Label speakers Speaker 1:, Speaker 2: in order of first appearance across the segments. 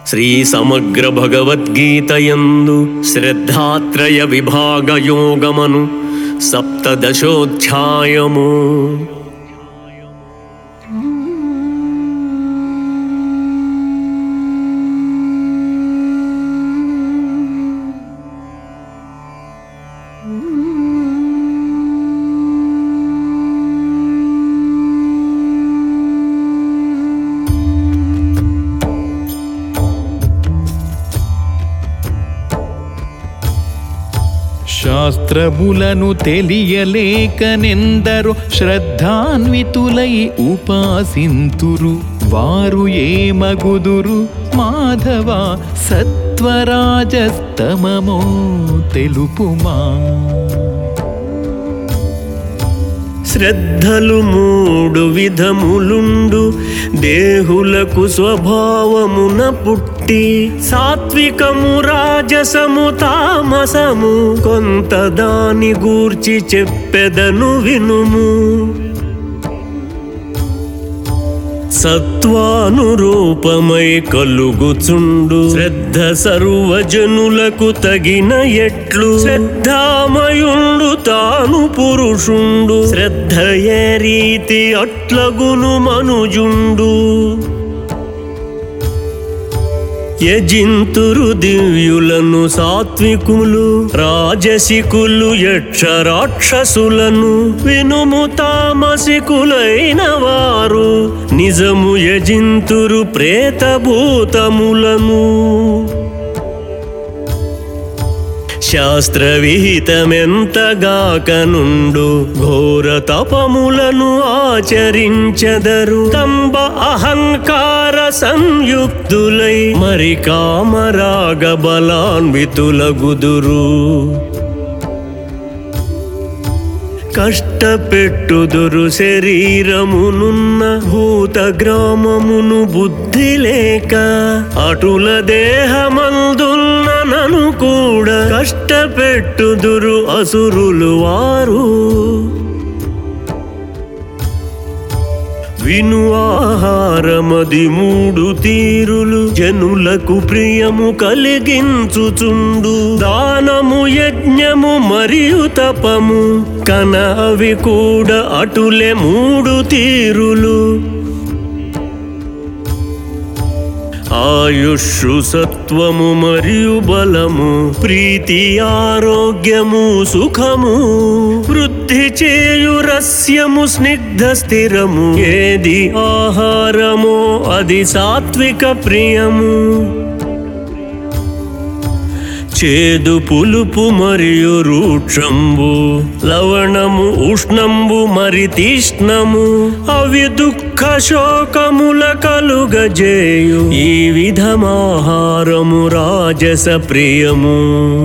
Speaker 1: శ్రీ సమగ్ర భగవద్గీతయందు శ్రద్ధాత్రయ విభాగ యోగమను సప్తదశోధ్యాయము
Speaker 2: శాస్త్రములను తెలియలేకనెందరు శ్రద్ధాన్వితులై ఉపాసింతురు వారు ఏమగుదురు మాధవ సత్వరాజస్తమమో తెలుపుమా
Speaker 1: శ్రద్ధలు మూడు విధములుండు దేహులకు స్వభావమున పుట్టి సాత్వికము రాజసము తామసము కొంత దాని గూర్చి చెప్పెదను వినుము సత్వానురూపమై కలుగుచుండు శ్రద్ధ సర్వజనులకు తగిన ఎట్లు శ్రద్ధామయుండు తాను పురుషుండు శ్రద్ధ ఏ రీతి అట్లగును మనుజుండు యజింతురు దివ్యులను సాత్వికులు రాజసికులు యక్ష రాక్షసులను వినుము తామసికులైన వారు నిజము యజింతురు ప్రేతభూతములను శాస్త్రవిహితమెంతగాకనుండు ఘోర తపములను ఆచరించెదరు తంబ అహంకార సంయుక్తులై మరి కామరాగ బలాన్వితులగుదురు కష్టపెట్టుదురు శరీరమునున్న భూత గ్రామమును బుద్ధి లేక అటుల దేహమందున్న నను కూడా కష్టపెట్టుదురు అసురులు వారు విను ఆహారమది మూడు తీరులు జనులకు ప్రియము కలిగించుచుండు దానము యజ్ఞము మరియు తపము కన అవి కూడా అటులే మూడు తీరులు ఆయుష్షు సత్వము మరియు బలము ప్రీతి ఆరోగ్యము సుఖము వృద్ధి చేయు రస్యము స్నిగ్ధ స్థిరము ఏది ఆహారమో అది సాత్విక ప్రియము చేదు పులుపు మరియు రూక్షంబు లవణము ఉష్ణంబు మరి తీష్ణము అవి దుఃఖ శోకముల కలుగజేయు ఈ విధమాహారము రాజస ప్రియము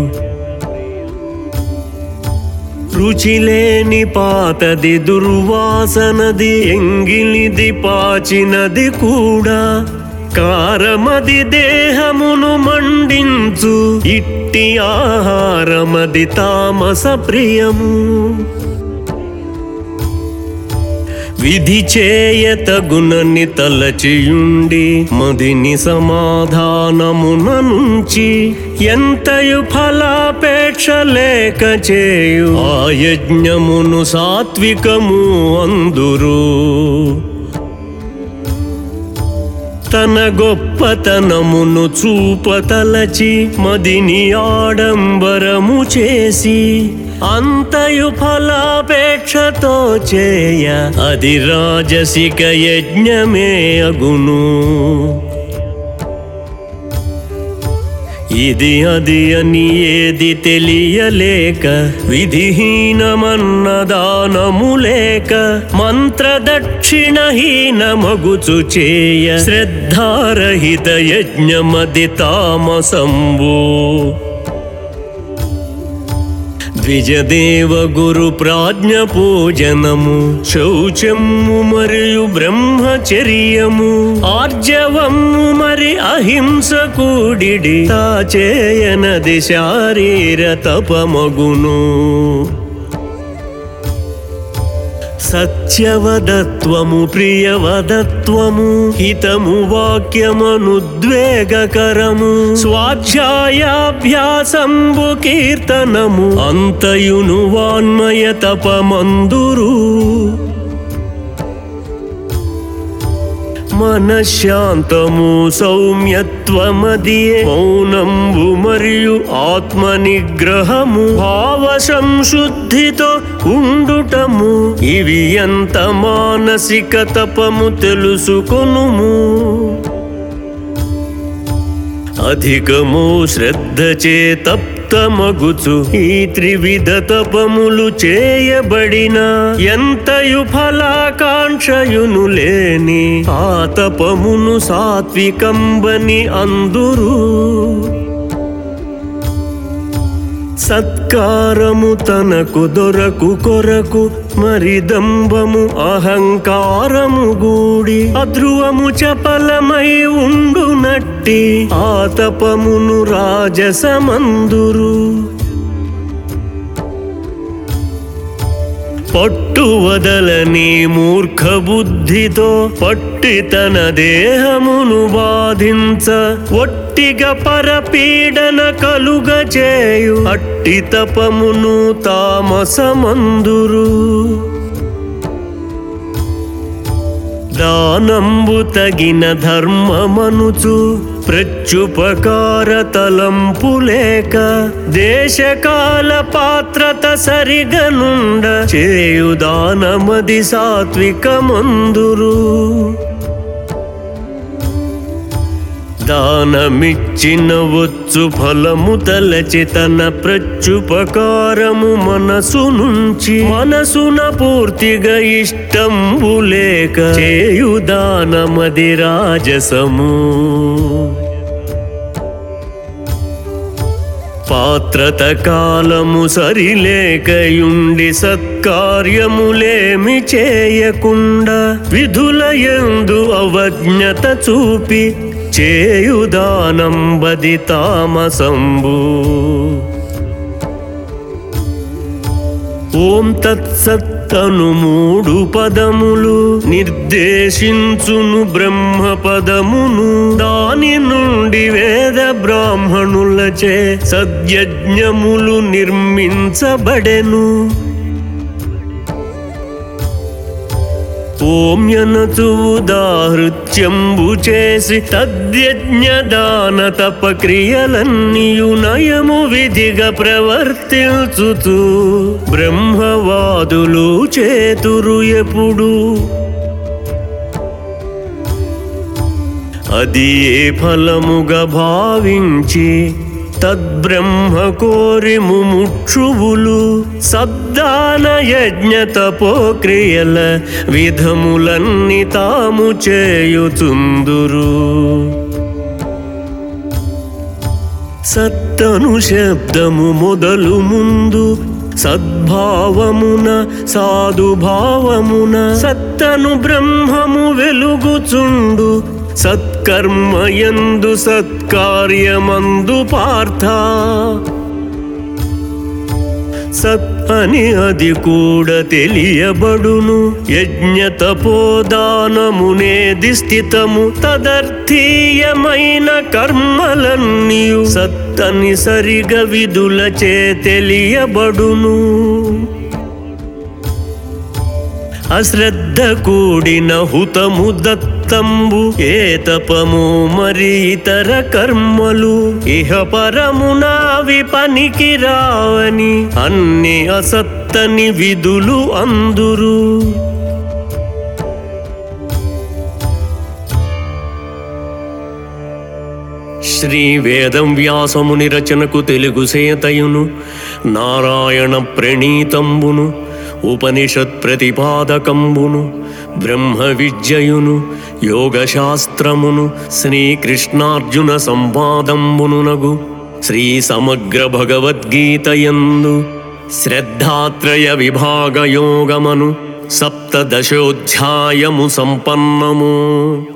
Speaker 1: రుచి లేని పాతది దుర్వాసనది ఎంగిలిది పాచినది కూడా కారమది దేహమును మండించు ఇట్టి ఆహారమది తామస ప్రియము విధి చేయతగునని తలచియుండి మదిని సమాధానమున నుంచి ఎంతయు ఫలాపేక్ష లేక చేయు ఆ యజ్ఞమును సాత్వికము అందురు తన గొప్పతనమును చూపతలచి మదిని ఆడంబరము చేసి అంతయు ఫలాపేక్షతో చేయ అది రాజసిక యజ్ఞమే అగును ఇది అది అని ఏది తెలియలేక విధిహీనమన్నదానము లేక మంత్రదక్షిణహీన మగుచు చేయ శ్రద్ధారహిత యజ్ఞమది తామసంబు ద్విజదేవ గురు ప్రాజ్ఞ పూజనము శౌచము మరియు బ్రహ్మచర్యము ఆర్జవము మరి అహింస కూడిడి తాచేయనది శారీర తపమగును సత్యవదత్వము ప్రియవదత్వము హితము వాక్యమనుద్వేగకరము స్వాధ్యాయాభ్యాసంబు కీర్తనము అంతయును వాన్మయ తపమందురు మనశ్శాంతము సౌమ్యత్వమదియే మౌనంబు మరియు ఆత్మ నిగ్రహము భావ సంశుద్ధితో ఉండుటము ఇవి ఎంత మానసిక తపము తెలుసుకొనుము అధికము శ్రద్ధ చే తప్తమగుచు ఈ త్రివిధ తపములు చేయబడిన ఎంతయు ఫలాకాంక్షయును లేని ఆ తపమును సాత్వికంబని అందురు సత్కారము తనకు దొరకు కొరకు మరి దంబము అహంకారము గూడి అధ్రువము చపలమై ఉండునట్టి ఆతపమును రాజసమందురు పట్టు వదలని మూర్ఖ బుద్ధితో పట్టి తన దేహమును బాధించ ఒట్టిగా పరపీడన కలుగ చేయు అట్టి తపమును తామసమందురు దానంబు తగిన ధర్మమనుచు ప్రత్యుపకార తలంపు లేక దేశకాల పాత్రత సరిగనుండ చేయు దానమది సాత్వికమందురు దానమిచ్చిన వచ్చు ఫలము తలచి తన ప్రత్యుపకారము మనసు నుంచి మనసున పూర్తిగా ఇష్టంబు లేక చేయు దానమది రాజసము పాత్రత కాలము సరిలేకయుండి సత్కార్యములేమి చేయకుండా విధుల యందు అవజ్ఞత చూపి చేయుదానంబది తామసంబు ఓం తత్సత్తను మూడు పదములు నిర్దేశించును బ్రహ్మ పదమును దాని నుండి వేద బ్రాహ్మణులచే సద్యజ్ఞములు నిర్మించబడెను ఓమ్యనచు ఉదాహృత్యంబు చేసి తద్యజ్ఞ దాన తపక్రియలన్నీయు నయము విధిగా ప్రవర్తించుతూ బ్రహ్మవాదులు చేతురు ఎప్పుడు అది ఏ ఫలముగా భావించి తద్బ్రహ్మ కోరి ముముక్షువులు సద్దాన యజ్ఞ తపోక్రియల విధములన్నీ తాము చేయుచుందురు సత్తను శబ్దము మొదలు ముందు సద్భావమున సాధుభావమున సత్తను బ్రహ్మము వెలుగుచుండు సత్కర్మయందు సత్కార్యమందు పార్థ సత్ అని అది కూడా తెలియబడును యజ్ఞ తపోదానమునేది స్థితము తదర్థీయమైన కర్మలన్నీయు సత్తని సరిగా విధులచే తెలియబడును అశ్రద్ధ కూడిన హుతము దత్తంబు ఏ తపము మరి ఇతర కర్మలు ఇహ పరమునావి పనికి రావని అన్ని అసత్తని విధులు అందురు శ్రీ వేదం వ్యాసముని రచనకు తెలుగు సేతయును నారాయణ ప్రణీతంబును ఉపనిషత్ ప్రతిపాదకంబును బ్రహ్మ విద్యయును యోగశాస్త్రమును శ్రీకృష్ణార్జున సంవాదంబునునగు శ్రీ సమగ్ర భగవద్గీతయందు శ్రద్ధాత్రయ విభాగ యోగమను సప్తదశోధ్యాయము సంపన్నము